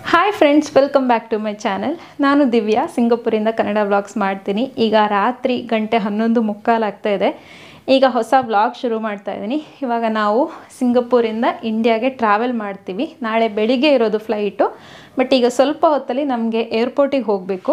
Hi friends welcome back to my channel ನಾನು Divya ಸಿಂಗಪುರಿಂದ Kannada vlogs ಮಾಡ್ತೀನಿ ಈಗ ರಾತ್ರಿ ಗಂಟೆ ಹನ್ನೊಂದು ಮುಕ್ಕಾಲಾಗ್ತಾ ಇದೆ ಈಗ ಹೊಸ ವ್ಲಾಗ್ ಶುರು ಮಾಡ್ತಾ ಇದ್ದೀನಿ ಇವಾಗ ನಾವು ಸಿಂಗಪುರಿಂದ ಇಂಡಿಯಾಗೆ ಟ್ರಾವೆಲ್ ಮಾಡ್ತೀವಿ ನಾಳೆ ಬೆಳಿಗ್ಗೆ ಇರೋದು ಫ್ಲೈಟು ಬಟ್ ಈಗ ಸ್ವಲ್ಪ ಹೊತ್ತಲ್ಲಿ ನಮಗೆ ಏರ್ಪೋರ್ಟಿಗೆ ಹೋಗಬೇಕು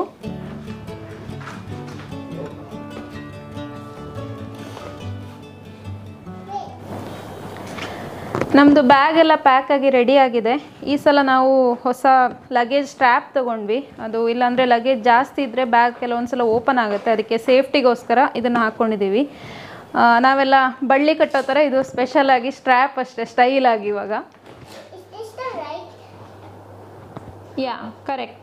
ನಮ್ಮದು ಬ್ಯಾಗ್ ಎಲ್ಲ ಪ್ಯಾಕ್ ಆಗಿ ರೆಡಿ ಆಗಿದೆ ಈ ಸಲ ನಾವು ಹೊಸ ಲಗೇಜ್ ಸ್ಟ್ರ್ಯಾಪ್ ತೊಗೊಂಡ್ವಿ ಅದು ಇಲ್ಲಾಂದರೆ ಲಗೇಜ್ ಜಾಸ್ತಿ ಇದ್ದರೆ ಬ್ಯಾಗ್ ಕೆಲವೊಂದು ಸಲ ಓಪನ್ ಆಗುತ್ತೆ ಅದಕ್ಕೆ ಸೇಫ್ಟಿಗೋಸ್ಕರ ಇದನ್ನು ಹಾಕ್ಕೊಂಡಿದ್ದೀವಿ ಆ, ನಾವೆಲ್ಲ ಬಳ್ಳಿ ಕಟ್ಟೋ ಥರ ಇದು ಸ್ಪೆಷಲ್ ಆಗಿ ಸ್ಟ್ರ್ಯಾಪ್ ಅಷ್ಟೇ ಸ್ಟೈಲ್ ಆಗಿ ಇವಾಗ Is this the right? Yeah correct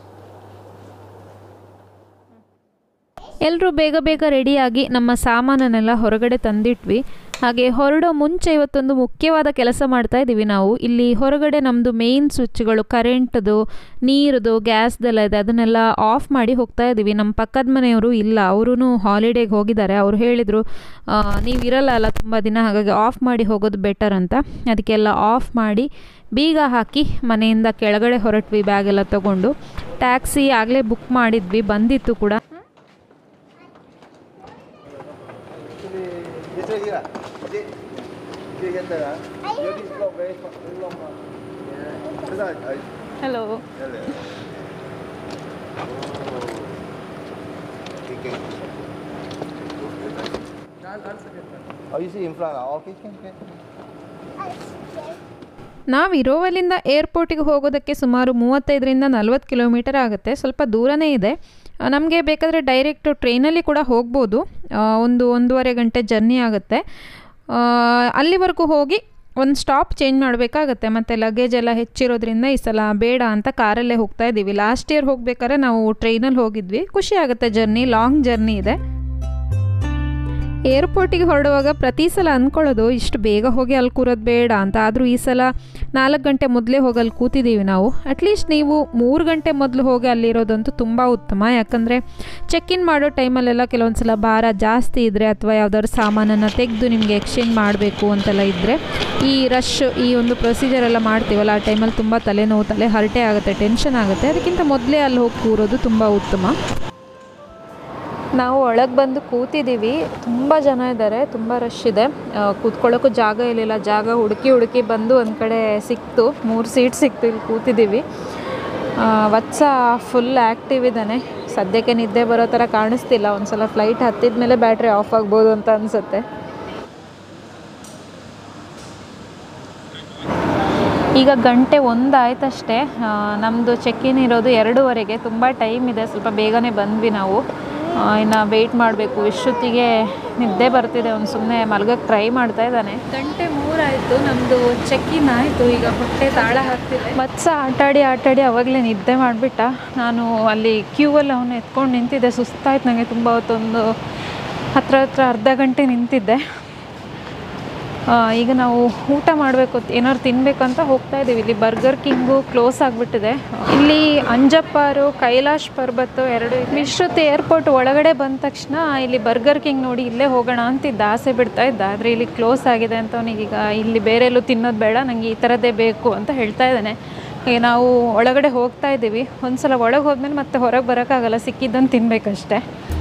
ಎಲ್ಲರೂ ಬೇಗ ಬೇಗ ರೆಡಿಯಾಗಿ ನಮ್ಮ ಸಾಮಾನನ್ನೆಲ್ಲ ಹೊರಗಡೆ ತಂದಿಟ್ವಿ ಹಾಗೆ ಹೊರಡೋ ಮುಂಚೆ ಇವತ್ತೊಂದು ಮುಖ್ಯವಾದ ಕೆಲಸ ಮಾಡ್ತಾ ಇದ್ದೀವಿ ನಾವು ಇಲ್ಲಿ ಹೊರಗಡೆ ನಮ್ಮದು ಮೇಯ್ನ್ ಸ್ವಿಚ್ಗಳು ಕರೆಂಟ್ದು ನೀರದು ಗ್ಯಾಸ್ದೆಲ್ಲ ಇದೆ ಅದನ್ನೆಲ್ಲ ಆಫ್ ಮಾಡಿ ಹೋಗ್ತಾ ಇದ್ದೀವಿ ನಮ್ಮ ಪಕ್ಕದ ಮನೆಯವರು ಇಲ್ಲ ಅವರು ಹಾಲಿಡೇಗೆ ಹೋಗಿದ್ದಾರೆ ಅವ್ರು ಹೇಳಿದರು ನೀವು ಇರಲ್ಲ ಅಲ್ಲ ತುಂಬ ದಿನ ಹಾಗಾಗಿ ಆಫ್ ಮಾಡಿ ಹೋಗೋದು ಬೆಟರ್ ಅಂತ ಅದಕ್ಕೆಲ್ಲ ಆಫ್ ಮಾಡಿ ಬೀಗ ಹಾಕಿ ಮನೆಯಿಂದ ಕೆಳಗಡೆ ಹೊರಟ್ವಿ ಬ್ಯಾಗ್ ಎಲ್ಲ ತೊಗೊಂಡು ಟ್ಯಾಕ್ಸಿ ಆಗಲೇ ಬುಕ್ ಮಾಡಿದ್ವಿ ಬಂದಿತ್ತು ಕೂಡ This way here. Is it? You get the you this block very fa- very long. ah. Yeah. That's why I hello tell you. Okay, okay. Oh, you see in front. ah? Okay, can, can. ನಾವು ಇರೋವಲ್ಲಿಂದ ಏರ್ಪೋರ್ಟಿಗೆ ಹೋಗೋದಕ್ಕೆ ಸುಮಾರು ಮೂವತ್ತೈದರಿಂದ ನಲ್ವತ್ತು kilometre ಆಗುತ್ತೆ ಸ್ವಲ್ಪ ದೂರನೇ ಇದೆ ನಮಗೆ ಬೇಕಾದರೆ direct ಟ್ರೈನಲ್ಲಿ ಕೂಡ ಹೋಗ್ಬೋದು ಆ, ಒಂದು ಒಂದೂವರೆ ಗಂಟೆ ಜರ್ನಿ ಆಗುತ್ತೆ ಆ, ಅಲ್ಲಿವರೆಗೂ ಹೋಗಿ ಒಂದು ಸ್ಟಾಪ್ ಚೇಂಜ್ ಮಾಡಬೇಕಾಗತ್ತೆ ಮತ್ತು ಲಗೇಜ್ ಎಲ್ಲ ಹೆಚ್ಚಿರೋದ್ರಿಂದ ಈ ಸಲ ಬೇಡ ಅಂತ ಕಾರಲ್ಲೇ ಹೋಗ್ತಾ ಇದ್ದೀವಿ ಲಾಸ್ಟ್ ಇಯರ್ ಹೋಗ್ಬೇಕಾದ್ರೆ ನಾವು ಟ್ರೈನಲ್ಲಿ ಹೋಗಿದ್ವಿ ಖುಷಿ ಆಗುತ್ತೆ ಜರ್ನಿ ಲಾಂಗ್ ಜರ್ನಿ ಇದೆ ಏರ್ಪೋರ್ಟಿಗೆ ಹೊರಡುವಾಗ ಪ್ರತಿ ಸಲ ಅಂದ್ಕೊಳ್ಳೋದು ಇಷ್ಟು ಬೇಗ ಹೋಗಿ ಅಲ್ಲಿ ಕೂರೋದು ಬೇಡ ಅಂತ ಆದರೂ ಈ ಸಲ ನಾಲ್ಕು ಗಂಟೆ ಮೊದಲೇ ಹೋಗಿ ಅಲ್ಲಿ ಕೂತಿದ್ದೀವಿ ನಾವು ಅಟ್ಲೀಸ್ಟ್ ನೀವು ಮೂರು ಗಂಟೆ ಮೊದಲು ಹೋಗಿ ಅಲ್ಲಿರೋದಂತೂ ತುಂಬ ಉತ್ತಮ ಯಾಕಂದರೆ ಚೆಕ್ ಇನ್ ಮಾಡೋ ಟೈಮಲ್ಲೆಲ್ಲ ಕೆಲವೊಂದು ಸಲ ಭಾರ ಜಾಸ್ತಿ ಇದ್ದರೆ ಅಥವಾ ಯಾವುದಾದ್ರು ಸಾಮಾನನ್ನು ತೆಗೆದು ನಿಮಗೆ ಎಕ್ಸ್ಚೇಂಜ್ ಮಾಡಬೇಕು ಅಂತೆಲ್ಲ ಇದ್ದರೆ ಈ ರಶ್ ಈ ಒಂದು ಪ್ರೊಸೀಜರ್ ಎಲ್ಲ ಮಾಡ್ತೀವಲ್ಲ ಆ ಟೈಮಲ್ಲಿ ತುಂಬ ತಲೆನೋವು ತಲೆ ಹರಟೆ ಆಗುತ್ತೆ ಟೆನ್ಷನ್ ಆಗುತ್ತೆ ಅದಕ್ಕಿಂತ ಮೊದಲೇ ಅಲ್ಲಿ ಹೋಗಿ ಕೂರೋದು ತುಂಬ ಉತ್ತಮ ನಾವು ಒಳಗೆ ಬಂದು ಕೂತಿದ್ದೀವಿ ತುಂಬ ಜನ ಇದ್ದಾರೆ ತುಂಬ ರಶ್ ಇದೆ ಆ, ಕೂತ್ಕೊಳ್ಳೋಕ್ಕೂ ಜಾಗ ಇರಲಿಲ್ಲ ಜಾಗ ಹುಡುಕಿ ಹುಡುಕಿ ಬಂದು ಒಂದು ಕಡೆ ಸಿಕ್ತು ಮೂರು ಸೀಟ್ ಸಿಕ್ತು ಇಲ್ಲಿ ಕೂತಿದ್ದೀವಿ ಆ, ವತ್ಸ ಫುಲ್ ಆ್ಯಕ್ಟಿವ್ ಇದ್ದಾನೆ ಸದ್ಯಕ್ಕೆ ನಿದ್ದೆ ಬರೋ ಥರ ಕಾಣಿಸ್ತಿಲ್ಲ ಒಂದು ಸಲ ಫ್ಲೈಟ್ ಹತ್ತಿದ ಮೇಲೆ ಬ್ಯಾಟ್ರಿ ಆಫ್ ಆಗ್ಬೋದು ಅಂತ ಅನಿಸುತ್ತೆ ಈಗ ಗಂಟೆ ಒಂದು ಆಯ್ತಷ್ಟೇ ನಮ್ಮದು ಚೆಕ್ ಇನ್ ಇರೋದು ಎರಡೂವರೆಗೆ ತುಂಬ ಟೈಮ್ ಇದೆ ಸ್ವಲ್ಪ ಬೇಗನೆ ಬಂದ್ವಿ ನಾವು ಇನ್ನು ವೆಯ್ಟ್ ಮಾಡಬೇಕು ಇಷ್ಟೊತ್ತಿಗೆ ನಿದ್ದೆ ಬರ್ತಿದೆ ಅವ್ನು ಸುಮ್ಮನೆ ಮಲ್ಗಕ್ಕೆ ಟ್ರೈ ಮಾಡ್ತಾ ಇದ್ದಾನೆ ಗಂಟೆ ಮೂರಾಯಿತು ನಮ್ಮದು ಚೆಕ್ ಇನ್ ಆಯಿತು ಈಗ ಹೊಟ್ಟೆ ತಾಳ ಹಾಕ್ತಿದೆ ಮತ್ಸ ಆಟಾಡಿ ಆಟಾಡಿ ಅವಾಗಲೇ ನಿದ್ದೆ ಮಾಡಿಬಿಟ್ಟ ನಾನು ಅಲ್ಲಿ ಕ್ಯೂವಲ್ಲಿ ಅವನು ಎತ್ಕೊಂಡು ನಿಂತಿದ್ದೆ ಸುಸ್ತಾಯ್ತು ನನಗೆ ತುಂಬ ಹೊತ್ತೊಂದು ಹತ್ರ ಹತ್ರ ಅರ್ಧ ಗಂಟೆ ನಿಂತಿದ್ದೆ ಆ, ಈಗ ನಾವು ಊಟ ಮಾಡಬೇಕು ಏನಾದ್ರು ತಿನ್ಬೇಕಂತ ಹೋಗ್ತಾ ಇದ್ದೀವಿ ಇಲ್ಲಿ ಬರ್ಗರ್ ಕಿಂಗು ಕ್ಲೋಸ್ ಆಗಿಬಿಟ್ಟಿದೆ ಇಲ್ಲಿ ಅಂಜಪ್ಪಾರು ಕೈಲಾಶ್ ಪರ್ಬತ್ತು ಎರಡು ವಿಶ್ರುತ್ ಏರ್ಪೋರ್ಟ್ ಒಳಗಡೆ ಬಂದ ತಕ್ಷಣ ಇಲ್ಲಿ ಬರ್ಗರ್ ಕಿಂಗ್ ನೋಡಿ ಇಲ್ಲೇ ಹೋಗೋಣ ಅಂತಿದ್ದ ಆಸೆ ಬಿಡ್ತಾ ಇದ್ದ ಆದರೆ ಇಲ್ಲಿ ಕ್ಲೋಸ್ ಆಗಿದೆ ಅಂತ ಅವನಿಗೀಗ ಇಲ್ಲಿ ಬೇರೆ ಎಲ್ಲೂ ತಿನ್ನೋದು ಬೇಡ ನನಗೆ ಈ ಥರದ್ದೇ ಬೇಕು ಅಂತ ಹೇಳ್ತಾ ಇದ್ದಾನೆ ಈಗ ನಾವು ಒಳಗಡೆ ಹೋಗ್ತಾ ಇದ್ದೀವಿ ಒಂದ್ಸಲ ಒಳಗೆ ಹೋದ್ಮೇಲೆ ಮತ್ತೆ ಹೊರಗೆ ಬರೋಕ್ಕಾಗಲ್ಲ ಸಿಕ್ಕಿದ್ದನ್ನು ತಿನ್ಬೇಕಷ್ಟೆ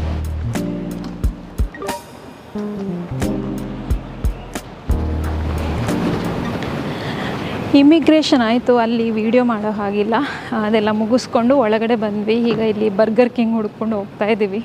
ಇಮಿಗ್ರೇಷನ್ ಆಯಿತು ಅಲ್ಲಿ ವಿಡಿಯೋ ಮಾಡೋ ಹಾಗಿಲ್ಲ ಅದೆಲ್ಲ ಮುಗಿಸ್ಕೊಂಡು ಒಳಗಡೆ ಬಂದ್ವಿ ಈಗ ಇಲ್ಲಿ ಬರ್ಗರ್ ಕಿಂಗ್ ಹುಡ್ಕೊಂಡು ಹೋಗ್ತಾ ಇದ್ದೀವಿ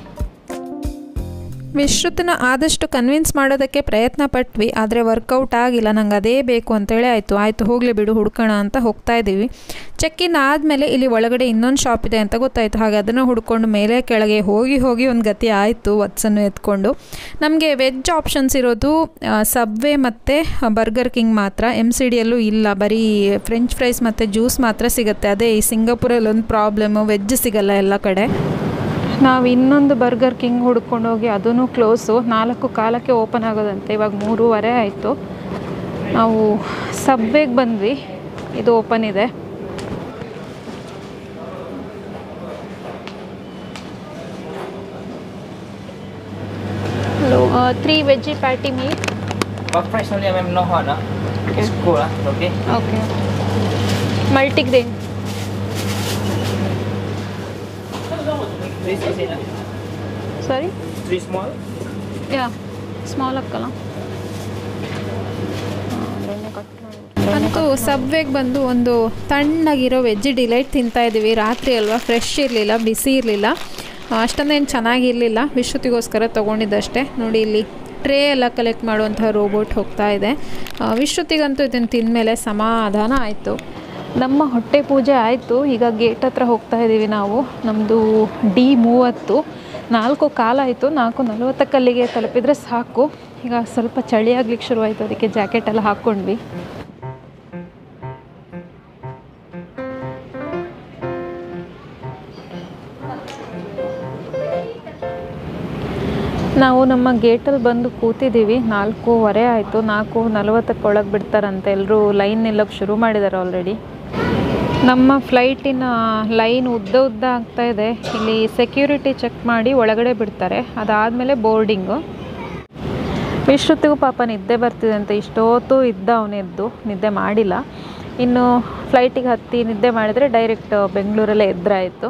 ವಿಶ್ರುತನ ಆದಷ್ಟು ಕನ್ವಿನ್ಸ್ ಮಾಡೋದಕ್ಕೆ ಪ್ರಯತ್ನ ಪಟ್ವಿ ಆದರೆ ವರ್ಕೌಟ್ ಆಗಿಲ್ಲ ನಂಗೆ ಅದೇ ಬೇಕು ಅಂತೇಳಿ ಆಯಿತು ಆಯಿತು ಹೋಗಲಿ ಬಿಡು ಹುಡ್ಕೋಣ ಅಂತ ಹೋಗ್ತಾ ಇದ್ದೀವಿ ಚೆಕ್ ಇನ್ ಆದಮೇಲೆ ಇಲ್ಲಿ ಒಳಗಡೆ ಇನ್ನೊಂದು ಶಾಪ್ ಇದೆ ಅಂತ ಗೊತ್ತಾಯಿತು ಹಾಗೆ ಅದನ್ನು ಹುಡ್ಕೊಂಡು ಮೇಲೆ ಕೆಳಗೆ ಹೋಗಿ ಹೋಗಿ ಒಂದು ಗತಿ ಆಯಿತು ವತ್ಸನ್ನು ಎತ್ಕೊಂಡು ನಮಗೆ ವೆಜ್ ಆಪ್ಷನ್ಸ್ ಇರೋದು ಸಬ್ವೆ ಮತ್ತು ಬರ್ಗರ್ ಕಿಂಗ್ ಮಾತ್ರ ಎಮ್ ಸಿ ಡಿಯಲ್ಲೂ ಇಲ್ಲ ಬರೀ ಫ್ರೆಂಚ್ ಫ್ರೈಸ್ ಮತ್ತು ಜ್ಯೂಸ್ ಮಾತ್ರ ಸಿಗುತ್ತೆ ಅದೇ ಈ ಸಿಂಗಾಪುರಲ್ಲಿ ಒಂದು ಪ್ರಾಬ್ಲಮ್ಮು ವೆಜ್ ಸಿಗಲ್ಲ ಎಲ್ಲ ಕಡೆ ನಾವು ಇನ್ನೊಂದು ಬರ್ಗರ್ ಕಿಂಗ್ ಹುಡ್ಕೊಂಡು ಹೋಗಿ ಅದೂ ಕ್ಲೋಸು ನಾಲ್ಕು ಕಾಲಕ್ಕೆ ಓಪನ್ ಆಗೋದಂತೆ ಇವಾಗ ಮೂರುವರೆ ಆಯಿತು ನಾವು ಸಬ್ವೆಗೆ ಬಂದ್ವಿ ಇದು ಓಪನ್ ಇದೆ hello three veggie patty meat But fresh only, ma'am, no hot, ah. It's cool, ah. Okay. Okay multigrain Three is enough. Sorry Three small. Yeah small ಅಕ್ಕಲ್ಲ ಅಂತೂ ಸಬ್ವೆಗೆ ಬಂದು ಒಂದು ತಣ್ಣಗಿರೋ ವೆಜ್ ಡಿಲೈಟ್ ತಿಂತಾ ಇದ್ದೀವಿ ರಾತ್ರಿ ಅಲ್ವಾ ಫ್ರೆಶ್ ಇರಲಿಲ್ಲ ಬಿಸಿ ಇರಲಿಲ್ಲ ಅಷ್ಟೊಂದೇನು ಚೆನ್ನಾಗಿರಲಿಲ್ಲ ವಿಶ್ರುತಿಗೋಸ್ಕರ ತೊಗೊಂಡಿದ್ದಷ್ಟೇ ನೋಡಿ ಇಲ್ಲಿ ಟ್ರೇ ಎಲ್ಲ ಕಲೆಕ್ಟ್ ಮಾಡುವಂತಹ ರೋಬೋಟ್ ಹೋಗ್ತಾ ಇದೆ ಆ, ವಿಶ್ರುತಿಗಂತೂ ಇದನ್ನು ತಿಂದಮೇಲೆ ಸಮಾಧಾನ ಆಯಿತು ನಮ್ಮ ಹೊಟ್ಟೆ ಪೂಜೆ ಆಯಿತು ಈಗ ಗೇಟ್ ಹತ್ರ ಹೋಗ್ತಾ ಇದ್ದೀವಿ ನಾವು ನಮ್ಮದು ಡಿ ಮೂವತ್ತು ನಾಲ್ಕು ಕಾಲ ಆಯಿತು ನಾಲ್ಕು ನಲವತ್ತಕ್ಕಲ್ಲಿಗೆ ತಲುಪಿದರೆ ಸಾಕು ಈಗ ಸ್ವಲ್ಪ ಚಳಿ ಆಗ್ಲಿಕ್ಕೆ ಶುರುವಾಯಿತು ಅದಕ್ಕೆ ಜಾಕೆಟ್ ಎಲ್ಲ ಹಾಕ್ಕೊಂಡ್ವಿ ನಾವು ನಮ್ಮ ಗೇಟಲ್ಲಿ ಬಂದು ಕೂತಿದ್ದೀವಿ ನಾಲ್ಕೂವರೆ ಆಯಿತು ನಾಲ್ಕು ನಲವತ್ತಕ್ಕೆ ಒಳಗೆ ಬಿಡ್ತಾರಂತೆ ಎಲ್ಲರೂ ಲೈನ್ ನಿಲ್ಲೋಕ್ಕೆ ಶುರು ಮಾಡಿದ್ದಾರೆ ಆಲ್ರೆಡಿ ನಮ್ಮ ಫ್ಲೈಟಿನ ಲೈನ್ ಉದ್ದ ಉದ್ದ ಆಗ್ತಾ ಇದೆ ಇಲ್ಲಿ ಸೆಕ್ಯೂರಿಟಿ ಚೆಕ್ ಮಾಡಿ ಒಳಗಡೆ ಬಿಡ್ತಾರೆ ಅದಾದಮೇಲೆ ಬೋರ್ಡಿಂಗು ವಿಶ್ರುತಿಗೂ ಪಾಪ ನಿದ್ದೆ ಬರ್ತಿದೆ ಅಂತ ಇಷ್ಟೊತ್ತು ಇದ್ದ ಅವನೆದ್ದು ನಿದ್ದೆ ಮಾಡಿಲ್ಲ ಇನ್ನು ಫ್ಲೈಟಿಗೆ ಹತ್ತಿ ನಿದ್ದೆ ಮಾಡಿದರೆ ಡೈರೆಕ್ಟ್ ಬೆಂಗಳೂರಲ್ಲೇ ಎದುರಾಯಿತು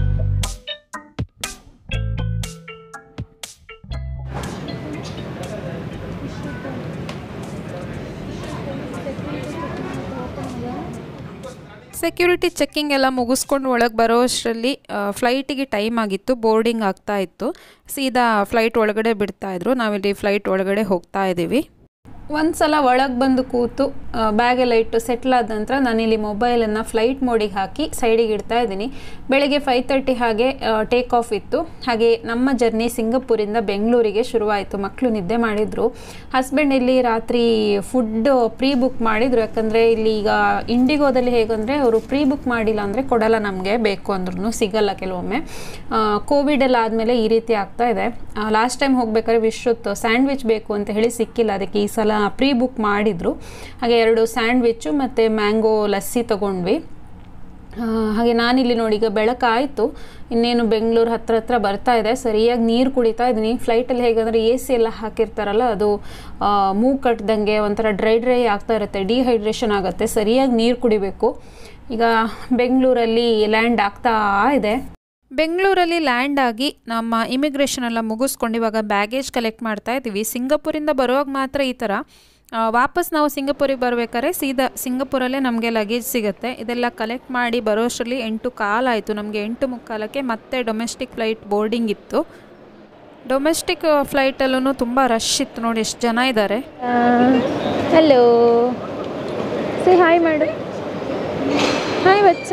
ಸೆಕ್ಯೂರಿಟಿ ಚೆಕ್ಕಿಂಗ್ ಎಲ್ಲ ಮುಗಿಸ್ಕೊಂಡು ಒಳಗೆ ಬರೋ ಅಷ್ಟರಲ್ಲಿ ಫ್ಲೈಟಿಗೆ ಟೈಮ್ ಆಗಿತ್ತು ಬೋರ್ಡಿಂಗ್ ಆಗ್ತಾ ಇತ್ತು ಸೀದಾ ಫ್ಲೈಟ್ ಒಳಗಡೆ ಬಿಡ್ತಾ ಇದ್ರು ನಾವಿಲ್ಲಿ ಫ್ಲೈಟ್ ಒಳಗಡೆ ಹೋಗ್ತಾ ಇದ್ದೀವಿ ಒಂದು ಸಲ ಒಳಗೆ ಬಂದು ಕೂತು ಬ್ಯಾಗೆಲ್ಲ ಇಟ್ಟು ಸೆಟ್ಲ್ ಆದ ನಂತರ ನಾನಿಲ್ಲಿ ಮೊಬೈಲನ್ನು ಫ್ಲೈಟ್ ಮೋಡಿಗೆ ಹಾಕಿ ಸೈಡಿಗೆ ಇಡ್ತಾ ಇದ್ದೀನಿ ಬೆಳಗ್ಗೆ ಫೈವ್ ತರ್ಟಿ ಹಾಗೆ ಟೇಕ್ ಆಫ್ ಇತ್ತು ಹಾಗೆ ನಮ್ಮ ಜರ್ನಿ ಸಿಂಗಪೂರಿಂದ ಬೆಂಗಳೂರಿಗೆ ಶುರುವಾಯಿತು ಮಕ್ಕಳು ನಿದ್ದೆ ಮಾಡಿದರು ಹಸ್ಬೆಂಡ್ ಇಲ್ಲಿ ರಾತ್ರಿ ಫುಡ್ ಪ್ರೀ ಬುಕ್ ಮಾಡಿದರು ಯಾಕಂದರೆ ಇಲ್ಲಿ ಈಗ ಇಂಡಿಗೋದಲ್ಲಿ ಹೇಗಂದರೆ ಅವರು ಪ್ರೀ ಬುಕ್ ಮಾಡಿಲ್ಲ ಅಂದರೆ ಕೊಡಲ್ಲ ನಮಗೆ ಬೇಕು ಅಂದ್ರೂ ಸಿಗಲ್ಲ ಕೆಲವೊಮ್ಮೆ ಕೋವಿಡ್ ಎಲ್ಲ ಆದಮೇಲೆ ಈ ರೀತಿ ಆಗ್ತಾ ಇದೆ ಲಾಸ್ಟ್ ಟೈಮ್ ಹೋಗ್ಬೇಕಾದ್ರೆ ವಿಶ್ರುತ್ ಸ್ಯಾಂಡ್ವಿಚ್ ಬೇಕು ಅಂತ ಹೇಳಿ ಸಿಕ್ಕಿಲ್ಲ ಅದಕ್ಕೆ ಈ ಸಲ ಪ್ರೀ ಬುಕ್ ಮಾಡಿದರು ಹಾಗೆ ಎರಡು ಸ್ಯಾಂಡ್ವಿಚ್ಚು ಮತ್ತು ಮ್ಯಾಂಗೋ ಲಸ್ಸಿ ತೊಗೊಂಡ್ವಿ ಆ, ಹಾಗೆ ನಾನಿಲ್ಲಿ ನೋಡಿ ಈಗ ಬೆಳಕಾಯಿತು ಇನ್ನೇನು ಬೆಂಗಳೂರು ಹತ್ರ ಹತ್ರ ಬರ್ತಾ ಇದೆ ಸರಿಯಾಗಿ ನೀರು ಕುಡಿತಾ ಇದ್ದೀನಿ ಫ್ಲೈಟಲ್ಲಿ ಹೇಗಂದರೆ ಎ ಸಿ ಎಲ್ಲ ಹಾಕಿರ್ತಾರಲ್ಲ ಅದು ಆ, ಮೂಗು ಕಟ್ಟದಂಗೆ ಒಂಥರ ಡ್ರೈ ಡ್ರೈ ಆಗ್ತಾ ಇರುತ್ತೆ ಡಿಹೈಡ್ರೇಷನ್ ಆಗುತ್ತೆ ಸರಿಯಾಗಿ ನೀರು ಕುಡಿಬೇಕು ಈಗ ಬೆಂಗಳೂರಲ್ಲಿ ಲ್ಯಾಂಡ್ ಆಗ್ತಾ ಇದೆ ಬೆಂಗಳೂರಲ್ಲಿ ಲ್ಯಾಂಡ್ ಆಗಿ ನಮ್ಮ ಇಮಿಗ್ರೇಷನ್ ಎಲ್ಲ ಮುಗಿಸ್ಕೊಂಡು ಇವಾಗ ಬ್ಯಾಗೇಜ್ ಕಲೆಕ್ಟ್ ಮಾಡ್ತಾ ಇದ್ದೀವಿ ಸಿಂಗಪುರಿಂದ ಬರುವಾಗ ಮಾತ್ರ ಈ ಥರ ಆ, ವಾಪಸ್ ನಾವು ಸಿಂಗಪುರಿಗೆ ಬರಬೇಕಾದ್ರೆ ಸೀದಾ ಸಿಂಗಪುರಲ್ಲೇ ನಮಗೆ ಲಗೇಜ್ ಸಿಗುತ್ತೆ ಇದೆಲ್ಲ ಕಲೆಕ್ಟ್ ಮಾಡಿ ಬರೋಷ್ಟರಲ್ಲಿ ಎಂಟು ಕಾಲಾಯಿತು ನಮಗೆ ಎಂಟು ಮುಕ್ಕಾಲಕ್ಕೆ ಮತ್ತೆ ಡೊಮೆಸ್ಟಿಕ್ ಫ್ಲೈಟ್ ಬೋರ್ಡಿಂಗ್ ಇತ್ತು ಡೊಮೆಸ್ಟಿಕ್ ಫ್ಲೈಟಲ್ಲೂ ತುಂಬ ರಶ್ ಇತ್ತು ನೋಡಿ ಎಷ್ಟು ಜನ ಇದ್ದಾರೆ ಹಲೋ ಸೇ ಹಾಯ್ ಮಾಡು ಹಾಯ್ ಬಚ್ಚ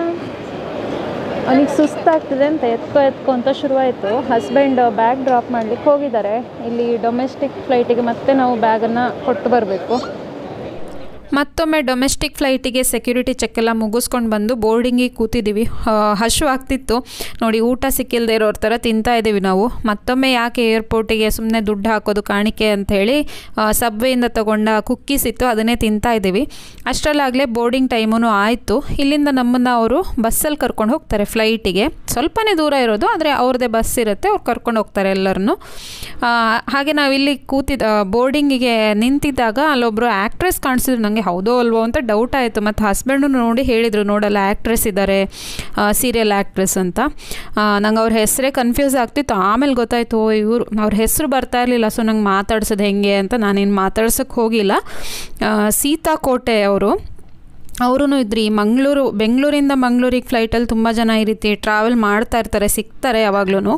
ಅವನಿಗೆ ಸುಸ್ತಾಗ್ತಿದೆ ಅಂತ ಎತ್ಕೊ ಎತ್ಕೊ ಅಂತ ಶುರುವಾಯಿತು ಹಸ್ಬೆಂಡ್ ಬ್ಯಾಗ್ ಡ್ರಾಪ್ ಮಾಡ್ಲಿಕ್ಕೆ ಹೋಗಿದ್ದಾರೆ ಇಲ್ಲಿ ಡೊಮೆಸ್ಟಿಕ್ ಫ್ಲೈಟಿಗೆ ಮತ್ತೆ ನಾವು ಬ್ಯಾಗನ್ನು ಕೊಟ್ಟು ಬರಬೇಕು ಮತ್ತೊಮ್ಮೆ ಡೊಮೆಸ್ಟಿಕ್ ಫ್ಲೈಟಿಗೆ ಸೆಕ್ಯೂರಿಟಿ ಚೆಕ್ ಎಲ್ಲ ಮುಗಿಸ್ಕೊಂಡು ಬಂದು ಬೋರ್ಡಿಂಗಿಗೆ ಕೂತಿದ್ದೀವಿ ಆ, ಹಶು ಆಗ್ತಿತ್ತು ನೋಡಿ ಊಟ ಸಿಕ್ಕಿಲ್ಲದೆ ಇರೋರ ಥರ ತಿಂತಾ ಇದ್ದೀವಿ ನಾವು ಮತ್ತೊಮ್ಮೆ ಯಾಕೆ ಏರ್ಪೋರ್ಟಿಗೆ ಸುಮ್ಮನೆ ದುಡ್ಡು ಹಾಕೋದು ಕಾಣಿಕೆ ಅಂತ ಹೇಳಿ ಸಬ್ವೆಯಿಂದ ತಗೊಂಡ ಕುಕ್ಕೀಸ್ ಇತ್ತು ಅದನ್ನೇ ತಿಂತಾ ಇದ್ದೀವಿ ಅಷ್ಟರಲ್ಲಾಗಲೇ ಬೋರ್ಡಿಂಗ್ ಟೈಮೂ ಆಯಿತು ಇಲ್ಲಿಂದ ನಮ್ಮನ್ನು ಅವರು ಬಸ್ಸಲ್ಲಿ ಕರ್ಕೊಂಡು ಹೋಗ್ತಾರೆ ಫ್ಲೈಟಿಗೆ ಸ್ವಲ್ಪನೇ ದೂರ ಇರೋದು ಆದರೆ ಅವ್ರದ್ದೇ ಬಸ್ ಇರುತ್ತೆ ಅವ್ರು ಕರ್ಕೊಂಡು ಹೋಗ್ತಾರೆ ಎಲ್ಲರನ್ನು ಹಾಗೆ ನಾವಿಲ್ಲಿ ಕೂತಿದ್ದ ಬೋರ್ಡಿಂಗಿಗೆ ನಿಂತಿದ್ದಾಗ ಅಲ್ಲೊಬ್ಬರು ಆ್ಯಕ್ಟ್ರೆಸ್ ಕಾಣಿಸಿದ್ರು ನನಗೆ ಹೌದೋ ಅಲ್ವೋ ಅಂತ ಡೌಟ್ ಆಯಿತು ಮತ್ತು ಹಸ್ಬೆಂಡು ನೋಡಿ ಹೇಳಿದರು ನೋಡಲ್ಲ ಆ್ಯಕ್ಟ್ರೆಸ್ ಇದ್ದಾರೆ ಸೀರಿಯಲ್ ಆ್ಯಕ್ಟ್ರೆಸ್ ಅಂತ ನಂಗೆ ಅವ್ರ ಹೆಸರೇ ಕನ್ಫ್ಯೂಸ್ ಆಗ್ತಿತ್ತು ಆಮೇಲೆ ಗೊತ್ತಾಯಿತು ಇವರು ಅವ್ರ ಹೆಸರು ಬರ್ತಾ ಇರಲಿಲ್ಲ ಸೊ ನಂಗೆ ಮಾತಾಡ್ಸೋದು ಹೆಂಗೆ ಅಂತ ನಾನೇನು ಮಾತಾಡ್ಸೋಕ್ಕೆ ಹೋಗಿಲ್ಲ ಆ, ಸೀತಾ ಕೋಟೆ ಅವರು ಅವರೂ ಇದ್ರಿ ಮಂಗಳೂರು ಬೆಂಗಳೂರಿಂದ ಮಂಗಳೂರಿಗೆ ಫ್ಲೈಟಲ್ಲಿ ತುಂಬ ಜನ ಈ ರೀತಿ ಟ್ರಾವೆಲ್ ಮಾಡ್ತಾ ಇರ್ತಾರೆ ಸಿಗ್ತಾರೆ ಯಾವಾಗ್ಲೂ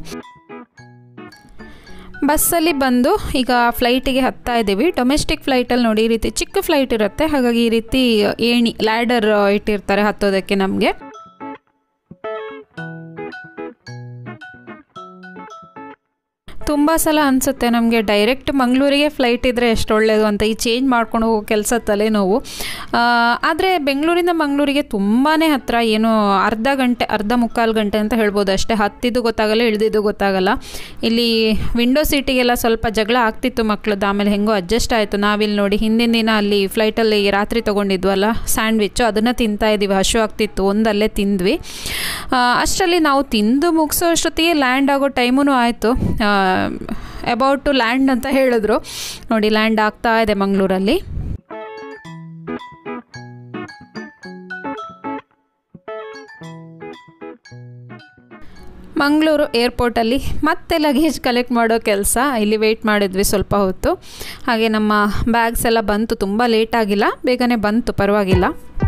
ಬಸ್ಸಲ್ಲಿ ಬಂದು ಈಗ ಫ್ಲೈಟಿಗೆ ಹತ್ತಾ ಇದ್ದೀವಿ ಡೊಮೆಸ್ಟಿಕ್ ಫ್ಲೈಟಲ್ಲಿ ನೋಡಿ ಈ ರೀತಿ ಚಿಕ್ಕ ಫ್ಲೈಟ್ ಇರುತ್ತೆ ಹಾಗಾಗಿ ಈ ರೀತಿ ಏಣಿ ಲ್ಯಾಡರ್ ಇಟ್ಟಿರ್ತಾರೆ ಹತ್ತೋದಕ್ಕೆ ನಮಗೆ ತುಂಬ ಸಲ ಅನಿಸುತ್ತೆ ನಮಗೆ ಡೈರೆಕ್ಟ್ ಮಂಗಳೂರಿಗೆ ಫ್ಲೈಟ್ ಇದ್ದರೆ ಎಷ್ಟು ಒಳ್ಳೆಯದು ಅಂತ ಈ ಚೇಂಜ್ ಮಾಡ್ಕೊಂಡು ಹೋಗೋ ಕೆಲಸ ತಲೆನೋವು ಆದರೆ ಬೆಂಗಳೂರಿಂದ ಮಂಗಳೂರಿಗೆ ತುಂಬಾ ಹತ್ತಿರ ಏನೋ ಅರ್ಧ ಗಂಟೆ ಅರ್ಧ ಮುಕ್ಕಾಲು ಗಂಟೆ ಅಂತ ಹೇಳ್ಬೋದು ಅಷ್ಟೇ ಹತ್ತಿದ್ದು ಗೊತ್ತಾಗಲ್ಲ ಇಳಿದಿದ್ದು ಗೊತ್ತಾಗಲ್ಲ ಇಲ್ಲಿ ವಿಂಡೋ ಸೀಟಿಗೆಲ್ಲ ಸ್ವಲ್ಪ ಜಗಳ ಆಗ್ತಿತ್ತು ಮಕ್ಕಳದ್ದು ಆಮೇಲೆ ಹೆಂಗೋ ಅಡ್ಜಸ್ಟ್ ಆಯಿತು ನಾವಿಲ್ಲಿ ನೋಡಿ ಹಿಂದಿನ ದಿನ ಅಲ್ಲಿ ಫ್ಲೈಟಲ್ಲಿ ರಾತ್ರಿ ತೊಗೊಂಡಿದ್ವಲ್ಲ ಸ್ಯಾಂಡ್ವಿಚ್ಚು ಅದನ್ನು ತಿಂತಾ ಇದ್ದೀವಿ ಹಶು ಆಗ್ತಿತ್ತು ಒಂದಲ್ಲೇ ತಿಂದ್ವಿ ಆ, ಅಷ್ಟರಲ್ಲಿ ನಾವು ತಿಂದು ಮುಗಿಸೋ ಅಷ್ಟೊತ್ತಿಗೆ ಲ್ಯಾಂಡ್ ಆಗೋ ಟೈಮೂ ಆಯಿತು ಅಬೌಟ್ ಟು ಲ್ಯಾಂಡ್ ಅಂತ ಹೇಳಿದ್ರು ನೋಡಿ ಲ್ಯಾಂಡ್ ಆಗ್ತಾ ಇದೆ ಮಂಗಳೂರಲ್ಲಿ ಮಂಗಳೂರು ಏರ್ಪೋರ್ಟಲ್ಲಿ ಮತ್ತೆ ಲಗೇಜ್ ಕಲೆಕ್ಟ್ ಮಾಡೋ ಕೆಲಸ ಇಲ್ಲಿ ವೆಯ್ಟ್ ಮಾಡಿದ್ವಿ ಸ್ವಲ್ಪ ಹೊತ್ತು ಹಾಗೆ ನಮ್ಮ ಬ್ಯಾಗ್ಸ್ ಎಲ್ಲ ಬಂತು ತುಂಬ ಲೇಟ್ ಆಗಿಲ್ಲ ಬೇಗನೆ ಬಂತು ಪರವಾಗಿಲ್ಲ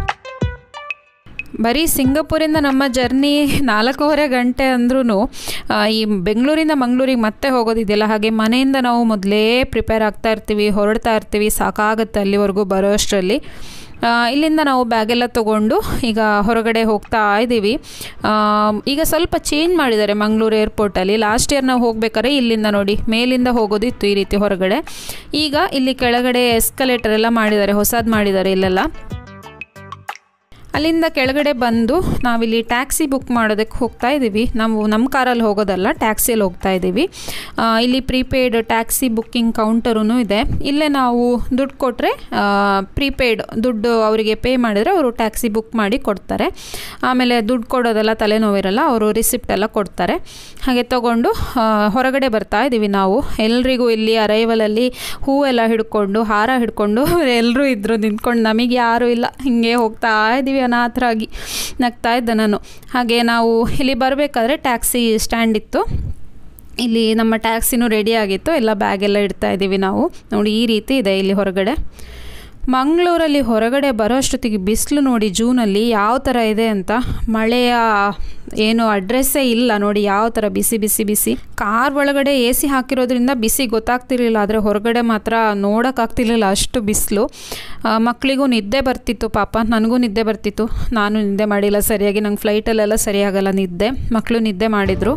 ಬರೀ ಸಿಂಗಪೂರಿಂದ ನಮ್ಮ ಜರ್ನಿ ನಾಲ್ಕೂವರೆ ಗಂಟೆ ಅಂದ್ರೂ ಈ ಬೆಂಗಳೂರಿಂದ ಮಂಗಳೂರಿಗೆ ಮತ್ತೆ ಹೋಗೋದಿದೆಯಲ್ಲ ಹಾಗೆ ಮನೆಯಿಂದ ನಾವು ಮೊದಲೇ ಪ್ರಿಪೇರ್ ಆಗ್ತಾ ಇರ್ತೀವಿ ಹೊರಡ್ತಾ ಇರ್ತೀವಿ ಸಾಕಾಗುತ್ತೆ ಅಲ್ಲಿವರೆಗೂ ಬರೋ ಅಷ್ಟರಲ್ಲಿ ಆ, ಇಲ್ಲಿಂದ ನಾವು ಬ್ಯಾಗೆಲ್ಲ ತೊಗೊಂಡು ಈಗ ಹೊರಗಡೆ ಹೋಗ್ತಾ ಇದ್ದೀವಿ ಆ, ಈಗ ಸ್ವಲ್ಪ ಚೇಂಜ್ ಮಾಡಿದ್ದಾರೆ ಮಂಗಳೂರು ಏರ್ಪೋರ್ಟಲ್ಲಿ ಲಾಸ್ಟ್ ಇಯರ್ ನಾವು ಹೋಗ್ಬೇಕಾದ್ರೆ ಇಲ್ಲಿಂದ ನೋಡಿ ಮೇಲಿಂದ ಹೋಗೋದಿತ್ತು ಈ ರೀತಿ ಹೊರಗಡೆ ಈಗ ಇಲ್ಲಿ ಕೆಳಗಡೆ ಎಸ್ಕಲೇಟರ್ ಎಲ್ಲ ಮಾಡಿದ್ದಾರೆ ಹೊಸದು ಮಾಡಿದ್ದಾರೆ ಇಲ್ಲೆಲ್ಲ ಅಲ್ಲಿಂದ ಕೆಳಗಡೆ ಬಂದು ನಾವಿಲ್ಲಿ ಟ್ಯಾಕ್ಸಿ ಬುಕ್ ಮಾಡೋದಕ್ಕೆ ಹೋಗ್ತಾ ಇದ್ದೀವಿ ನಾವು ನಮ್ಮ ಕಾರಲ್ಲಿ ಹೋಗೋದಲ್ಲ ಟ್ಯಾಕ್ಸಿಯಲ್ಲಿ ಹೋಗ್ತಾ ಇದ್ದೀವಿ ಆ, ಇಲ್ಲಿ ಪ್ರೀಪೇಯ್ಡ್ ಟ್ಯಾಕ್ಸಿ ಬುಕ್ಕಿಂಗ್ ಕೌಂಟರೂ ಇದೆ ಇಲ್ಲೇ ನಾವು ದುಡ್ಡು ಕೊಟ್ಟರೆ ಪ್ರೀಪೇಯ್ಡ್ ದುಡ್ಡು ಅವರಿಗೆ ಪೇ ಮಾಡಿದರೆ ಅವರು ಟ್ಯಾಕ್ಸಿ ಬುಕ್ ಮಾಡಿ ಕೊಡ್ತಾರೆ ಆಮೇಲೆ ದುಡ್ಡು ಕೊಡೋದೆಲ್ಲ ತಲೆನೋವಿರಲ್ಲ ಅವರು ರಿಸಿಪ್ಟ್ ಎಲ್ಲ ಕೊಡ್ತಾರೆ ಹಾಗೆ ತೊಗೊಂಡು ಆ, ಹೊರಗಡೆ ಬರ್ತಾ ಇದ್ದೀವಿ ನಾವು ಎಲ್ರಿಗೂ ಇಲ್ಲಿ ಅರೈವಲಲ್ಲಿ ಹೂವೆಲ್ಲ ಹಿಡ್ಕೊಂಡು ಹಾರ ಹಿಡ್ಕೊಂಡು ಎಲ್ಲರೂ ಇದ್ದರು ನಿಂತ್ಕೊಂಡು ನಮಗೆ ಯಾರೂ ಇಲ್ಲ ಹಿಂಗೆ ಹೋಗ್ತಾ ಇದ್ದೀವಿ ಅನಾಥರಾಗಿ ನಗ್ತಾ ಇದ್ದೆ ನಾನು ಹಾಗೆ ನಾವು ಇಲ್ಲಿ ಬರಬೇಕಾದ್ರೆ ಟ್ಯಾಕ್ಸಿ ಸ್ಟ್ಯಾಂಡ್ ಇತ್ತು ಇಲ್ಲಿ ನಮ್ಮ ಟ್ಯಾಕ್ಸಿನೂ ರೆಡಿ ಆಗಿತ್ತು ಎಲ್ಲ ಬ್ಯಾಗೆಲ್ಲ ಇಡ್ತಾ ಇದ್ದೀವಿ ನಾವು ನೋಡಿ ಈ ರೀತಿ ಇದೆ ಇಲ್ಲಿ ಹೊರಗಡೆ ಮಂಗಳೂರಲ್ಲಿ ಹೊರಗಡೆ ಬರೋ ಅಷ್ಟೊತ್ತಿಗೆ ಬಿಸಿಲು ನೋಡಿ ಜೂನಲ್ಲಿ ಯಾವ ಥರ ಇದೆ ಅಂತ ಮಳೆಯ ಏನು ಅಡ್ರೆಸ್ಸೇ ಇಲ್ಲ ನೋಡಿ ಯಾವ ಥರ ಬಿಸಿ ಬಿಸಿ ಬಿಸಿ ಕಾರ್ ಒಳಗಡೆ ಎ ಸಿ ಹಾಕಿರೋದ್ರಿಂದ ಬಿಸಿ ಗೊತ್ತಾಗ್ತಿರ್ಲಿಲ್ಲ ಆದರೆ ಹೊರಗಡೆ ಮಾತ್ರ ನೋಡೋಕ್ಕಾಗ್ತಿರ್ಲಿಲ್ಲ ಅಷ್ಟು ಬಿಸಿಲು ಮಕ್ಕಳಿಗೂ ನಿದ್ದೆ ಬರ್ತಿತ್ತು ಪಾಪ ನನಗೂ ನಿದ್ದೆ ಬರ್ತಿತ್ತು ನಾನು ನಿದ್ದೆ ಮಾಡಿಲ್ಲ ಸರಿಯಾಗಿ ನಂಗೆ ಫ್ಲೈಟಲ್ಲೆಲ್ಲ ಸರಿಯಾಗಲ್ಲ ನಿದ್ದೆ ಮಕ್ಕಳು ನಿದ್ದೆ ಮಾಡಿದರು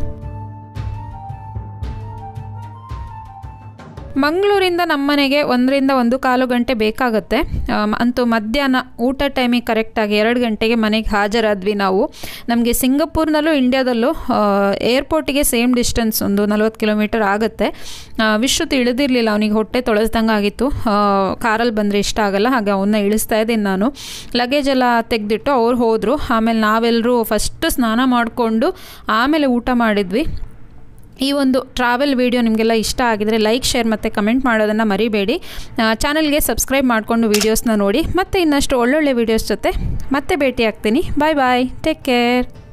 ಮಂಗಳೂರಿಂದ ನಮ್ಮನೆಗೆ ಒಂದರಿಂದ ಒಂದು ಕಾಲು ಗಂಟೆ ಬೇಕಾಗುತ್ತೆ ಆಮ್, ಅಂತೂ ಮಧ್ಯಾಹ್ನ ಊಟ ಟೈಮಿಗೆ ಕರೆಕ್ಟಾಗಿ ಎರಡು ಗಂಟೆಗೆ ಮನೆಗೆ ಹಾಜರಾದ್ವಿ ನಾವು ನಮಗೆ ಸಿಂಗಪೂರ್ನಲ್ಲೂ ಇಂಡಿಯಾದಲ್ಲೂ ಏರ್ಪೋರ್ಟಿಗೆ ಸೇಮ್ ಡಿಸ್ಟೆನ್ಸ್ ಒಂದು ನಲ್ವತ್ತು ಕಿಲೋಮೀಟರ್ ಆಗುತ್ತೆ ಆ, ವಿಶ್ರುತ್ ಇಳಿದಿರಲಿಲ್ಲ ಅವನಿಗೆ ಹೊಟ್ಟೆ ತೊಳೆಸ್ದಂಗೆ ಆಗಿತ್ತು ಕಾರಲ್ಲಿ ಬಂದರೆ ಇಷ್ಟ ಆಗಲ್ಲ ಹಾಗೆ ಅವನ್ನ ಇಳಿಸ್ತಾ ಇದ್ದೀನಿ ನಾನು ಲಗೇಜ್ ಎಲ್ಲ ತೆಗೆದಿಟ್ಟು ಅವ್ರು ಹೋದರು ಆಮೇಲೆ ನಾವೆಲ್ಲರೂ ಫಸ್ಟ್ ಸ್ನಾನ ಮಾಡಿಕೊಂಡು ಆಮೇಲೆ ಊಟ ಮಾಡಿದ್ವಿ ಈ ಒಂದು ಟ್ರಾವೆಲ್ ವಿಡಿಯೋ ನಿಮಗೆಲ್ಲ ಇಷ್ಟ ಆಗಿದರೆ ಲೈಕ್ ಶೇರ್ ಮತ್ತು ಕಮೆಂಟ್ ಮಾಡೋದನ್ನು ಮರಿಬೇಡಿ ಚಾನಲ್ಗೆ ಸಬ್ಸ್ಕ್ರೈಬ್ ಮಾಡಿಕೊಂಡು ವೀಡಿಯೋಸ್ನ ನೋಡಿ ಮತ್ತು ಇನ್ನಷ್ಟು ಒಳ್ಳೊಳ್ಳೆ ವೀಡಿಯೋಸ್ ಜೊತೆ ಮತ್ತೆ ಭೇಟಿ ಆಗ್ತೀನಿ ಬಾಯ್ ಬಾಯ್ ಟೇಕ್ ಕೇರ್